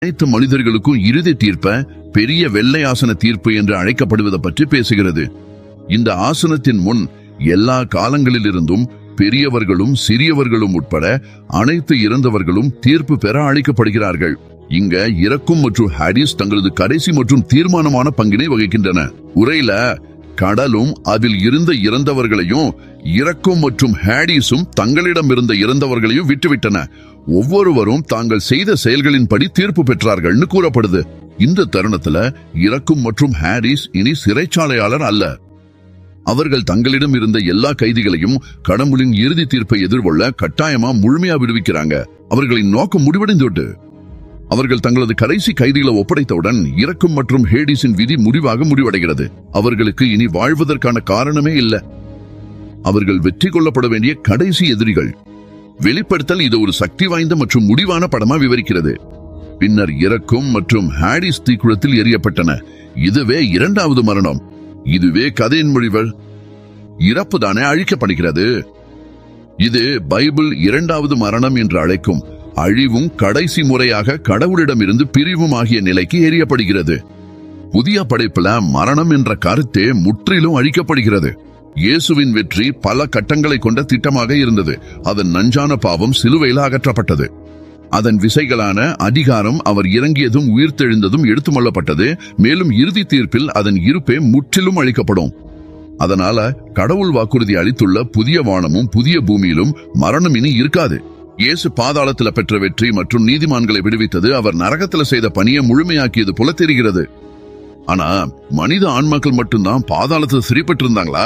அனைத்து மனிதர்களுக்கும் இறுதி தீர்ப்ப பெரிய வெள்ளை ஆசன தீர்ப்பு என்று அழைக்கப்படுவதை பற்றி பேசுகிறது இந்த ஆசனத்தின் முன் எல்லா காலங்களிலிருந்தும் பெரியவர்களும் சிறியவர்களும் உட்பட அனைத்து இறந்தவர்களும் தீர்ப்பு பெற அழைக்கப்படுகிறார்கள் இங்க இறக்கும் மற்றும் ஹாரிஸ் தங்களது கடைசி மற்றும் தீர்மானமான பங்கினை வகிக்கின்றன உரையில கடலும் அதில் இருந்த இறந்தவர்களையும் இறக்கும் மற்றும் ஹாடிஸும் தங்களிடம் இருந்த இறந்தவர்களையும் விட்டுவிட்டன ஒவ்வொருவரும் தாங்கள் செய்த செயல்களின்படி தீர்ப்பு பெற்றார்கள்னு கூறப்படுது இந்த தருணத்துல இறக்கும் மற்றும் ஹாரிஸ் இனி சிறைச்சாலையாளர் அல்ல அவர்கள் தங்களிடம் இருந்த எல்லா கைதிகளையும் கடவுளின் இறுதி தீர்ப்பை எதிர்கொள்ள கட்டாயமா முழுமையா விடுவிக்கிறாங்க அவர்களின் நோக்கம் முடிவடைந்துவிட்டு அவர்கள் தங்களது கடைசி கைதிகளை ஒப்படைத்தவுடன் இறக்கும் மற்றும் ஹேடிஸின் விதி முடிவாக முடிவடைகிறது அவர்களுக்கு இனி வாழ்வதற்கான காரணமே இல்ல அவர்கள் வெற்றி கொள்ளப்பட வேண்டிய கடைசி எதிரிகள் வெளிப்படுத்தல் இது ஒரு சக்தி வாய்ந்த மற்றும் முடிவான படமா விவரிக்கிறது பின்னர் இறக்கும் மற்றும் ஹாடிஸ் தீக்குளத்தில் எரியப்பட்டன இதுவே இரண்டாவது மரணம் இதுவே கதையின் மொழிகள் இறப்பு தானே அழிக்கப்படுகிறது இது பைபிள் இரண்டாவது மரணம் என்று அழைக்கும் அழிவும் கடைசி முறையாக கடவுளிடமிருந்து பிரிவும் ஆகிய நிலைக்கு எரியப்படுகிறது புதிய படைப்புல மரணம் என்ற கருத்தே முற்றிலும் அழிக்கப்படுகிறது இயேசுவின் வெற்றி பல கட்டங்களை கொண்ட திட்டமாக இருந்தது அதன் நஞ்சான பாவம் சிலுவையில் அகற்றப்பட்டது அதன் விசைகளான அதிகாரம் அவர் இறங்கியதும் உயிர்த்தெழுந்ததும் எடுத்துமொள்ளப்பட்டது மேலும் இறுதி தீர்ப்பில் அதன் இருப்பே முற்றிலும் அழிக்கப்படும் அதனால கடவுள் வாக்குறுதி அளித்துள்ள புதிய வானமும் புதிய பூமியிலும் மரணம் இனி இருக்காது இயேசு பாதாளத்துல பெற்ற வெற்றி மற்றும் நீதிமான்களை விடுவித்தது அவர் நரகத்துல செய்த பணியை முழுமையாக்கியது போல தெரிகிறது ஆனா மனித ஆன்மாக்கள் மட்டும்தான் பாதாளத்துல சிறைப்பட்டிருந்தாங்களா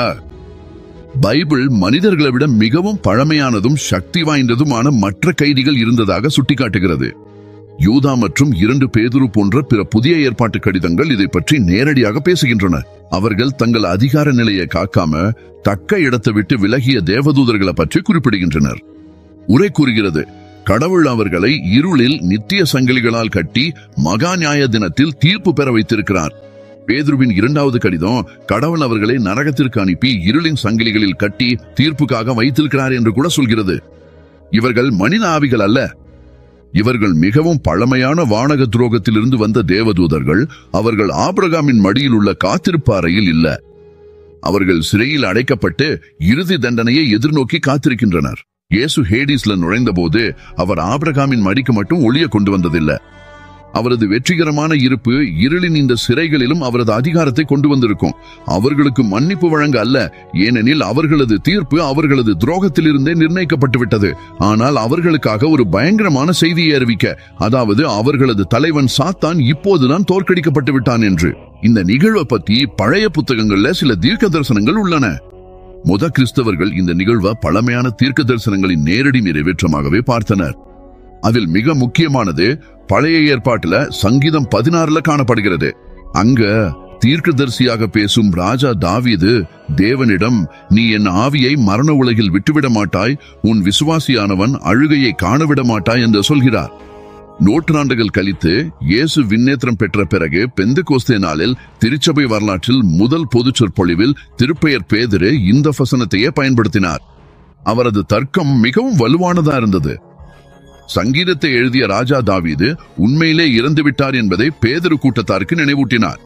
பைபிள் மனிதர்களை விட மிகவும் பழமையானதும் சக்தி வாய்ந்ததுமான மற்ற கைதிகள் இருந்ததாக சுட்டிக்காட்டுகிறது யூதா மற்றும் இரண்டு பேதுரு போன்ற பிற புதிய ஏற்பாட்டு கடிதங்கள் இதை பற்றி நேரடியாக பேசுகின்றன அவர்கள் தங்கள் அதிகார நிலையை காக்காம தக்க இடத்தை விட்டு விலகிய தேவதூதர்களை பற்றி குறிப்பிடுகின்றனர் உரை கூறுகிறது கடவுள் அவர்களை இருளில் நித்திய சங்கிலிகளால் கட்டி மகா நியாய தினத்தில் தீர்ப்பு பெற வைத்திருக்கிறார் பேதுருவின் இரண்டாவது கடிதம் கடவுள் அவர்களை நரகத்திற்கு அனுப்பி இருளின் சங்கிலிகளில் கட்டி தீர்ப்புக்காக வைத்திருக்கிறார் என்று கூட சொல்கிறது இவர்கள் மனித ஆவிகள் அல்ல இவர்கள் மிகவும் பழமையான வானக துரோகத்திலிருந்து வந்த தேவதூதர்கள் அவர்கள் ஆபிரகாமின் மடியில் உள்ள காத்திருப்பு அறையில் இல்ல அவர்கள் சிறையில் அடைக்கப்பட்டு இறுதி தண்டனையை எதிர்நோக்கி காத்திருக்கின்றனர் இயேசு ஹேடிஸ்ல நுழைந்தபோது அவர் ஆபிரகாமின் மடிக்கு மட்டும் ஒளிய கொண்டு வந்ததில்லை அவரது வெற்றிகரமான இருப்பு இருளின் இந்த சிறைகளிலும் அவரது அதிகாரத்தை கொண்டு வந்திருக்கும் அவர்களுக்கு மன்னிப்பு வழங்க அல்ல ஏனெனில் அவர்களது தீர்ப்பு அவர்களது துரோகத்திலிருந்தே நிர்ணயிக்கப்பட்டு விட்டது ஆனால் அவர்களுக்காக ஒரு பயங்கரமான செய்தியை அறிவிக்க அதாவது அவர்களது தலைவன் சாத்தான் இப்போதுதான் தோற்கடிக்கப்பட்டு விட்டான் என்று இந்த நிகழ்வை பத்தி பழைய புத்தகங்கள்ல சில தீர்க்க தரிசனங்கள் உள்ளன முத கிறிஸ்தவர்கள் இந்த நிகழ்வை பழமையான தீர்க்க தரிசனங்களின் நேரடி நிறைவேற்றமாகவே பார்த்தனர் அதில் மிக முக்கியமானது பழைய ஏற்பாட்டுல சங்கீதம் பதினாறுல காணப்படுகிறது அங்க தீர்க்கதரிசியாக பேசும் ராஜா தாவீது தேவனிடம் நீ என் ஆவியை மரண உலகில் விட்டுவிட மாட்டாய் உன் விசுவாசியானவன் அழுகையை காணவிட மாட்டாய் என்று சொல்கிறார் நூற்றாண்டுகள் கழித்து இயேசு விண்ணேற்றம் பெற்ற பிறகு பெந்து கோஸ்தே நாளில் திருச்சபை வரலாற்றில் முதல் பொது சொற்பொழிவில் திருப்பெயர் பேதிரு இந்த வசனத்தையே பயன்படுத்தினார் அவரது தர்க்கம் மிகவும் வலுவானதா இருந்தது சங்கீதத்தை எழுதிய ராஜா தாவீது உண்மையிலே இறந்து விட்டார் என்பதை பேதரு கூட்டத்தாருக்கு நினைவூட்டினார்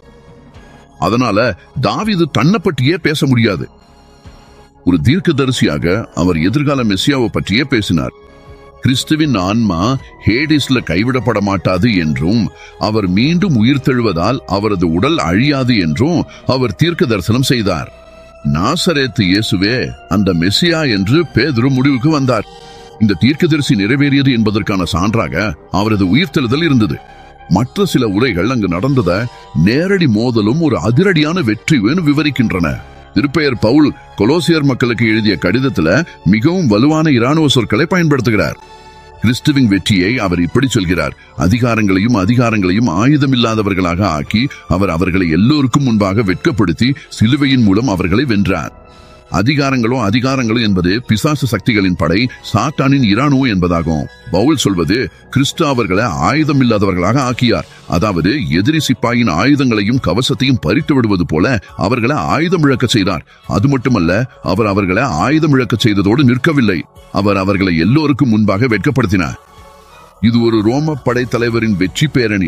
அதனால தாவீது தன்னை பற்றியே பேச முடியாது ஒரு தீர்க்கதரிசியாக அவர் எதிர்கால மெஸ்ஸியாவை பற்றியே பேசினார் கிறிஸ்துவின் ஆன்மா ஹேடிஸ்ல கைவிடப்பட மாட்டாது என்றும் அவர் மீண்டும் உயிர்த்தெழுவதால் அவரது உடல் அழியாது என்றும் அவர் தீர்க்க தரிசனம் செய்தார் நாசரேத்து இயேசுவே அந்த மெஸ்ஸியா என்று பேதுரு முடிவுக்கு வந்தார் இந்த தீர்க்கதரிசி நிறைவேறியது என்பதற்கான சான்றாக அவரது உயிர்த்தெழுதல் இருந்தது மற்ற சில உரைகள் அங்கு நடந்தத நேரடி மோதலும் ஒரு அதிரடியான வெற்றியும் விவரிக்கின்றன திருப்பெயர் பவுல் கொலோசியர் மக்களுக்கு எழுதிய கடிதத்துல மிகவும் வலுவான இராணுவ சொற்களை பயன்படுத்துகிறார் கிறிஸ்துவின் வெற்றியை அவர் இப்படி சொல்கிறார் அதிகாரங்களையும் அதிகாரங்களையும் ஆயுதமில்லாதவர்களாக ஆக்கி அவர் அவர்களை எல்லோருக்கும் முன்பாக வெட்கப்படுத்தி சிலுவையின் மூலம் அவர்களை வென்றார் அதிகாரங்களோ அதிகாரங்களோ என்பது பிசாசு சக்திகளின் படை சாத்தானின் இராணுவ என்பதாகும் பவுல் சொல்வது கிறிஸ்து அவர்களை ஆயுதம் இல்லாதவர்களாக ஆக்கியார் அதாவது எதிரி சிப்பாயின் ஆயுதங்களையும் கவசத்தையும் பறித்து விடுவது போல அவர்களை ஆயுதம் இழக்க செய்தார் அது மட்டுமல்ல அவர் அவர்களை ஆயுதம் இழக்க செய்ததோடு நிற்கவில்லை அவர் அவர்களை எல்லோருக்கும் முன்பாக வெட்கப்படுத்தினார் இது ஒரு ரோம படைத்தலைவரின் வெற்றி பேரணி